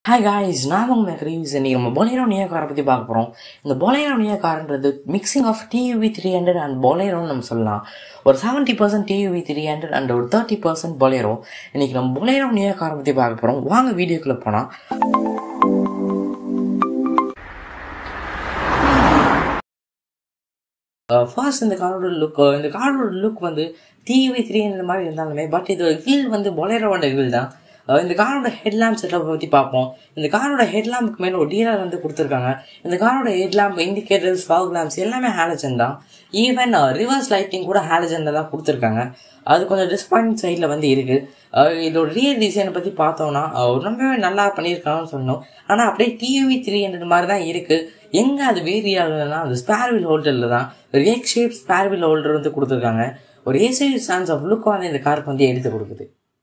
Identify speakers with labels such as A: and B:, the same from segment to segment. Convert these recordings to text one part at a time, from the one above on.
A: hi guys நான் உங்கள் reviews இன்றைக்கி நம்ம பொலேரோ நியோ காரை பற்றி பார்க்க போகிறோம் இந்த பொலேரோ நியோ கார்ன்றது mixing of TUV three hundred and பொலேரோன்னு நம்ம சொல்லலாம் ஒரு seventy percent TUV three hundred and ஒரு தேர்ட்டி பர்சன்ட் பொலேரோ இன்றைக்கி நம்ம பொலேரோ நியோ காரை பற்றி பார்க்க போகிறோம் வாங்க வீடியோக்குள்ளே போனால் ஃபர்ஸ்ட் இந்த காரோட லுக் இந்த காரோட லுக் வந்து டிவி த்ரீ ஹண்ட்ரட் மாதிரி இருந்தாலுமே பட் இது ஹில் வந்து பொலேரோட ஹில் தான் அஹ் இந்த காரோட ஹெட்லாம்ப் செட்டப் பற்றி பார்ப்போம் இந்த காரோட ஹெட்லாம்புக்கு மேலே ஒரு டீலர் வந்து கொடுத்துருக்காங்க இந்த காரோட ஹெட்லாம்ப் இண்டிகேட்டர்ஸ் ஃபாக் லேம்ப்ஸ் எல்லாமே ஹாலஜன் தான் ஈவன் ரிவர்ஸ் லைட்டிங் கூட ஹாலஜனில் தான் கொடுத்துருக்காங்க அது கொஞ்சம் டிஸ்பாயிண்ட் சைடில் வந்து இருக்குது இதோட ரியல் டிசைனை பற்றி பார்த்தோம்னா அஹ் ரொம்பவே நல்லா பண்ணியிருக்காங்கன்னு சொன்னோம் ஆனால் அப்படியே டிவி த்ரீ ஹண்ட்ரட் மாதிரி தான் இருக்குது எங்கே அது வேரி ஆகுதுன்னா அது ஸ்பேர்வில் ஹோல்டரில் தான் ஒரு எக் ஷேப் ஸ்பேர்வில் ஹோல்டர் வந்து கொடுத்துருக்காங்க ஒரு ஏசி சான்ஸ் ஆஃப் லுக் வந்து இந்த காருக்கு வந்து எடுத்து கொடுக்குது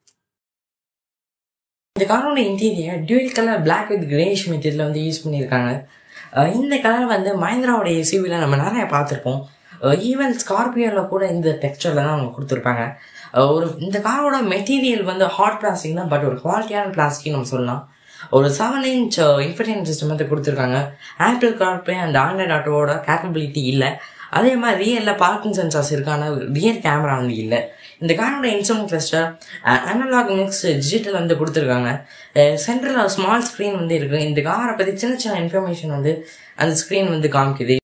A: இந்த காரோட interior dual colour black with greyish material வந்து யூஸ் பண்ணியிருக்காங்க அஹ் இந்த கலர் வந்து மஹிந்திராவோட எஸ்யூவியில் நம்ம நிறைய பார்த்துருப்போம் ஈவன் ஸ்கார்பியோவில் கூட இந்த டெக்ஸ்டரில் தான் அவங்க கொடுத்துருப்பாங்க அஹ் ஒரு இந்த காரோட மெட்டீரியல் வந்து ஹாட் பிளாஸ்டிக் தான் பட் ஒரு குவாலிட்டியான பிளாஸ்டிக் நம்ம சொல்லலாம் ஒரு செவன் இன்ச் இன்ஃபர்டைன் சிஸ்டம் வந்து கொடுத்துருக்காங்க ஆப்பிள் கார்ப்ளே அண்ட் ஆண்ட்ராய்ட் ஆட்டோவோட கேப்பபிலிட்டி இல்லை அதே மாதிரி ரியலில் பார்க்கிங் சென்சார்ஸ் இருக்கான ரியல் கேமரா வந்து இல்லை இந்த காரோட instrument cluster analogue mix digital வந்து கொடுத்துருக்காங்க சென்ட்ரல் ஸ்மால் ஸ்க்ரீன் வந்து இருக்குது இந்த காரை பற்றி சின்ன சின்ன இன்ஃபர்மேஷன் வந்து அந்த ஸ்க்ரீன் வந்து காமிக்குது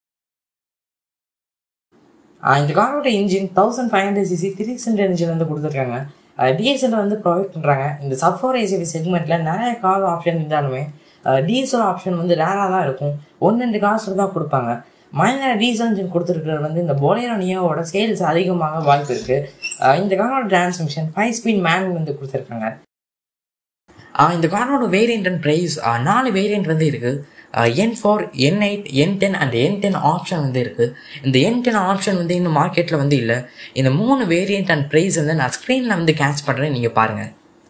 A: ஆஹ் இந்த காரோட engine thousand five hundred CC three hundred engine வந்து கொடுத்துருக்காங்க டிஎஸ்எல் வந்து ப்ரொவைட் பண்ணுறாங்க இந்த சஃபோர் ஏசிபி செக்மெண்ட்டில் நிறைய கார் ஆப்ஷன் இருந்தாலுமே டிஎஸ்எல் ஆப்ஷன் வந்து ரேராக தான் இருக்கும் ஒன்று ரெண்டு காசில் தான் கொடுப்பாங்க மைனர் டீசல் இன்ஜின் கொடுத்துருக்கிறது வந்து இந்த பொலேரோ நியோவோட சேல்ஸ் அதிகமாக வாய்ப்பு இருக்குது இந்த காரோட டிரான்ஸ்மிஷன் ஃபைவ் ஸ்பீட் மேனுவல் வந்து கொடுத்துருக்காங்க ஆஹ் இந்த காரோட வேரியண்ட் அண்ட் ப்ரைஸ் நாலு வேரியண்ட் வந்து இருக்குது N four N eight N ten and N ten option வந்து இருக்குது இந்த என் டென் ஆப்ஷன் வந்து இன்னும் மார்க்கெட்டில் வந்து இல்லை இந்த மூணு வேரியண்ட் அண்ட் ப்ரைஸ் வந்து நான் ஸ்க்ரீனில் வந்து கேட்ச் பண்ணுறேன் நீங்கள் பாருங்கள்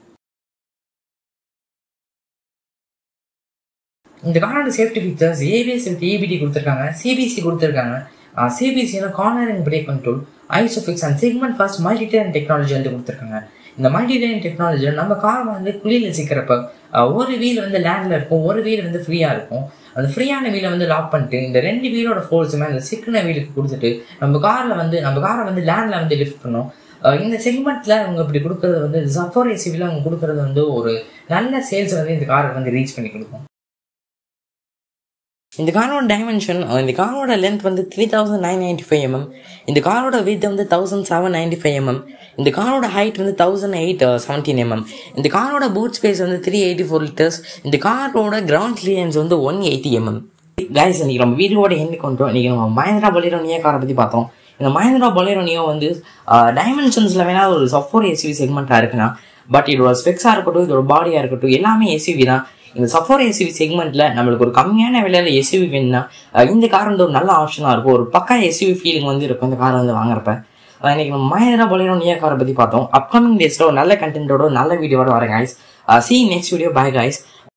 A: இந்த காரோட safety features ABS with EBD கொடுத்துருக்காங்க சிபிசி கொடுத்துருக்காங்க சிபிசியில் cornering brake control ISOFIX and segment first multi terrain technology வந்து கொடுத்துருக்காங்க இந்த மல்டிடேன் டெக்னாலஜி நம்ம கார் வந்து குளியில் சிக்கிறப்ப ஒரு வீல் வந்து லேண்டில் இருக்கும் ஒரு வீல் வந்து ஃப்ரீயாக இருக்கும் அந்த ஃப்ரீயான வீலை வந்து லாக் பண்ணிட்டு இந்த ரெண்டு வீலோட ஃபோர்ஸுமே அந்த சிக்கின வீலுக்கு கொடுத்துட்டு நம்ம காரில் வந்து நம்ம காரை வந்து லேண்டில் வந்து லிஃப்ட் பண்ணோம் இந்த செக்மெண்ட்டில் அவங்க இப்படி கொடுக்குறது வந்து சஃபோர் ஏசிவியில் அவங்க கொடுக்குறது வந்து ஒரு நல்ல சேல்ஸ் வந்து இந்த காரை வந்து ரீச் பண்ணி கொடுக்கும் இந்த காரோட டைமென்ஷன் இந்த காரோட லென்த் வந்து three thousand nine ninety five MM இந்த காரோட வித் வந்து thousand seven ninety five MM இந்த காரோட ஹைட் வந்து தௌசண்ட் எயிட் செவன்டீன் எம்எம் இந்த காரோட பூட் ஸ்பேஸ் வந்து த்ரீ எயிட்டி ஃபோர் லிட்டர்ஸ் இந்த காரோட கிரவுண்ட் கிளியரன்ஸ் வந்து ஒன் எயிட்டி எம்எம் கைஸ் இன்னைக்கு நம்ம வீடியோட எண்ணி கொண்டோம் இன்னைக்கு நம்ம மஹேந்திரா பொலேரோ நியோ காரை பற்றி பார்த்தோம் இந்த மஹேந்திரா பொலேரோ நியோ வந்து டைமென்ஷன்ஸில் வேணா ஒரு சஃபோர் எஸ்யூவி செக்மெண்ட்டாக இருக்குன்னா பட் இதோட ஸ்பெக்ஸாக இருக்கட்டும் இதோட பாடியாக இருக்கட்டும் எல்லாமே எஸ்யூவி தான் இந்த சஃபோர் எஸ்யூவி செக்மெண்ட்ல நம்மளுக்கு ஒரு கம்மியான விலையில எஸ்யூவி வேணும்னா இந்த கார் வந்து ஒரு நல்ல ஆப்ஷனாக இருக்கும் ஒரு பக்கா எஸ்யூவி ஃபீலிங் வந்து இருக்கும் இந்த கார் வந்து வாங்குறப்ப இன்னைக்கு நம்ம மஹேந்திரா பொலேரோ நியோ காரை பற்றி பார்த்தோம் அப்கமிங் டேஸில் ஒரு நல்ல கண்டென்ட்டோட நல்ல வீடியோட வரேன் guys see next video bye guys